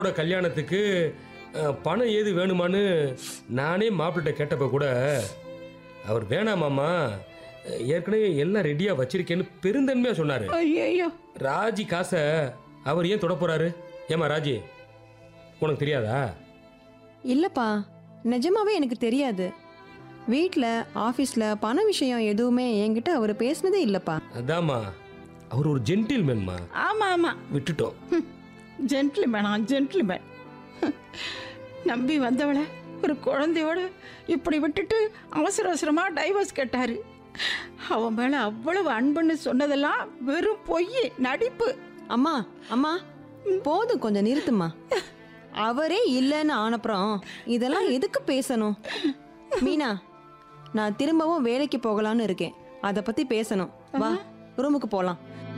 என்னோட கல்யாணத்துக்கு அஹ், பணம் ஏது வேணுமான்னு நானே மாப்பிள்ளைட்ட கேட்டப்ப கூட அவர் வேணாமாமா அஹ், ஏற்கனவே எல்லாம் ரெடியாக வச்சிருக்கேன்னு பெருந்தன்மையாக சொன்னார் ஐயோ ராஜி காசை அவர் ஏன் தொட போறாரு ஏமா ராஜி உனக்கு தெரியாதா இல்லப்பா நிஜமாவே எனக்கு தெரியாது வீட்டில் ஆஃபீஸில் பண விஷயம் எதுவுமே என்கிட்ட அவர் பேசினதே இல்லைப்பா அதாம்மா அவர் ஒரு ஜென்டில்மேன்மா ஆமா ஆமா விட்டுட்டோம் ஜென்டில்மேனா ஜென்டில்மேன் நம்பி வந்தவளை ஒரு குழந்தையோட இப்படி விட்டுட்டு அவசர அவசரமா டைவர்ஸ் கேட்டாரு அவன் மேல அவ்வளவு அன்புன்னு சொன்னதெல்லாம் வெறும் பொய் நடிப்பு அம்மா அம்மா போதும் கொஞ்சம் நிறுத்துமா அவரே இல்லைன்னு ஆனப்புறம் இதெல்லாம் எதுக்கு பேசணும் மீனா நான் திரும்பவும் வேலைக்கு போகலான்னு இருக்கேன் அதை பற்றி பேசணும் வா ரூமுக்கு போகலாம்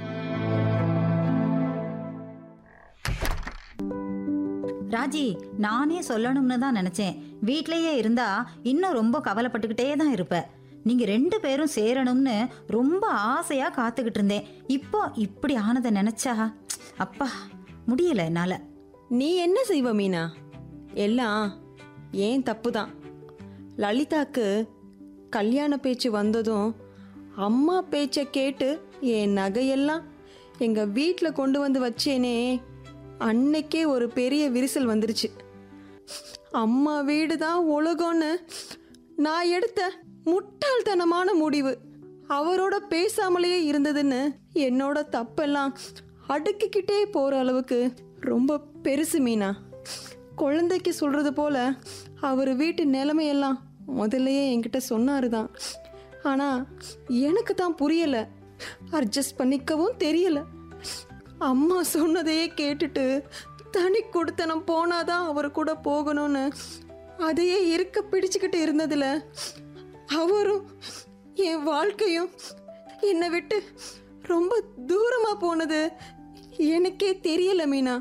ராஜி நானே சொல்லணும்னு தான் நினைச்சேன் வீட்லயே இருந்தா இன்னும் ரொம்ப கவலைப்பட்டுக்கிட்டே தான் இருப்ப நீங்க ரெண்டு பேரும் சேரணும்னு ரொம்ப ஆசையா காத்துக்கிட்டு இருந்தேன் இப்போ இப்படி ஆனதை நினைச்சா அப்பா முடியல என்னால நீ என்ன செய்வ மீனா எல்லாம் ஏன் தப்பு தான் லலிதாக்கு கல்யாண பேச்சு வந்ததும் அம்மா பேச்சை கேட்டு என் நகையெல்லாம் எங்கள் வீட்டில் கொண்டு வந்து வச்சேனே அன்னைக்கே ஒரு பெரிய விரிசல் வந்துருச்சு அம்மா வீடு தான் உலகம்னு நான் எடுத்த முட்டாள்தனமான முடிவு அவரோட பேசாமலேயே இருந்ததுன்னு என்னோட தப்பெல்லாம் அடுக்கிக்கிட்டே போகிற அளவுக்கு ரொம்ப பெருசு மீனா குழந்தைக்கு சொல்கிறது போல அவர் வீட்டு நிலைமையெல்லாம் முதல்லயே என்கிட்ட சொன்னாரு தான் ஆனால் எனக்கு தான் புரியலை அட்ஜஸ்ட் பண்ணிக்கவும் தெரியல அம்மா சொன்னதையே கேட்டுட்டு தனி கொடுத்தனம் போனாதான் அவர் கூட போகணும்னு அதையே இருக்க பிடிச்சுக்கிட்டு இருந்ததுல அவரும் என் வாழ்க்கையும் என்னை விட்டு ரொம்ப தூரமா போனது எனக்கே தெரியல மீனா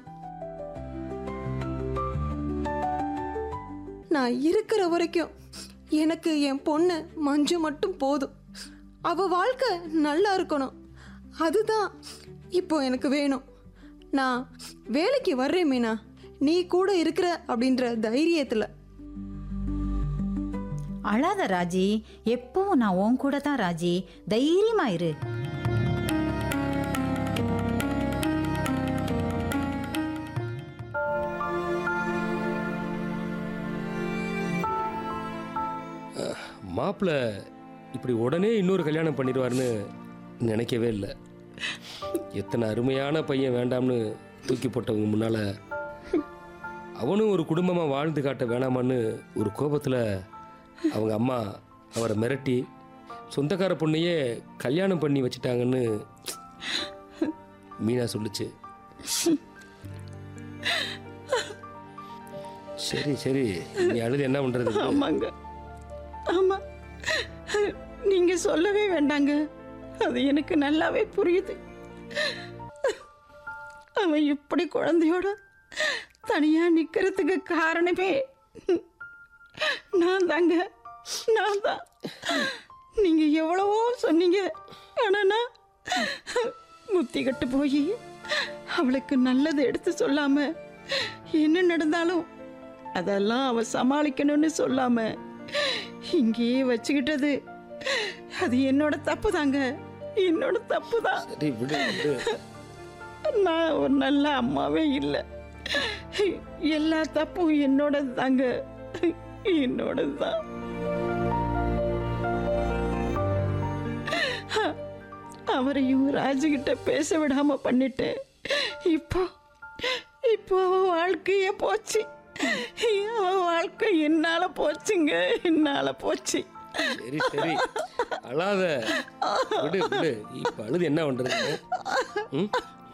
நான் இருக்கிற வரைக்கும் எனக்கு என் பொண்ணு மஞ்சு மட்டும் போதும் அவ வாழ்க்கை நல்லா இருக்கணும் அதுதான் இப்போ எனக்கு வேணும் நான் வேலைக்கு வர்றேன் மீனா நீ கூட இருக்கிற அப்படின்ற தைரியத்தில் அழாத ராஜி எப்பவும் நான் உன் கூட தான் ராஜி தைரியமா இரு மாப்பிள்ளை இப்படி உடனே இன்னொரு கல்யாணம் பண்ணிடுவாருன்னு நினைக்கவே இல்லை எத்தனை அருமையான பையன் வேண்டாம்னு தூக்கி போட்டவங்க முன்னால் அவனும் ஒரு குடும்பமாக வாழ்ந்து காட்ட வேணாமான்னு ஒரு கோபத்தில் அவங்க அம்மா அவரை மிரட்டி சொந்தக்கார பொண்ணையே கல்யாணம் பண்ணி வச்சிட்டாங்கன்னு மீனா சொல்லுச்சு சரி சரி நீ அழுது என்ன பண்ணுறது ஆமாங்க ஆமா நீங்க சொல்லவே வேண்டாங்க அது எனக்கு நல்லாவே புரியுது அவன் இப்படி குழந்தையோட தனியா நிக்கிறதுக்கு காரணமே நான் தாங்க நான் தான் நீங்க எவ்வளவோ சொன்னீங்க ஆனா நான் முத்தி கட்டு போய் அவளுக்கு நல்லது எடுத்து சொல்லாம என்ன நடந்தாலும் அதெல்லாம் அவ சமாளிக்கணும்னு சொல்லாம இங்கேயே வச்சுக்கிட்டது அது என்னோட தப்பு தாங்க என்னோட தப்பு தான் சரி விடு விடு நான் ஒரு நல்ல அம்மாவே இல்லை எல்லா தப்பும் என்னோட தாங்க என்னோட தான் அவரையும் ராஜுகிட்ட பேச விடாம பண்ணிட்டேன் இப்போ இப்போ அவன் வாழ்க்கையே போச்சு அவன் வாழ்க்கை என்னால போச்சுங்க என்னால போச்சு சரி சரி அழாத விடு விடு இப்ப அழுது என்ன பண்றது ம்?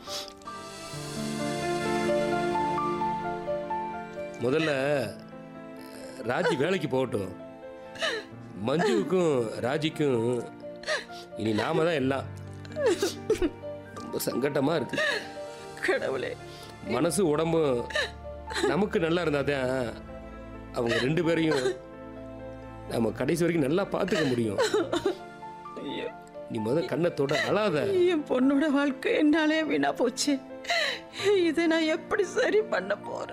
முதல்ல ராஜி வேலைக்கு போகட்டும் மஞ்சுவுக்கும் ராஜிக்கும் இனி நாம தான் எல்லாம் ரொம்ப சங்கட்டமா இருக்கு கடவுளே மனசு உடம்பும் நமக்கு நல்லா இருந்தாதான் அவங்க ரெண்டு பேரையும் நம்ம கடைசி வரைக்கும் நல்லா பார்த்துக்க முடியும் ஐயோ நீ முத கண்ணை தொட அழாத என் பொண்ணோட வாழ்க்கை என்னாலே வீணா போச்சு இதை நான் எப்படி சரி பண்ண போறேன்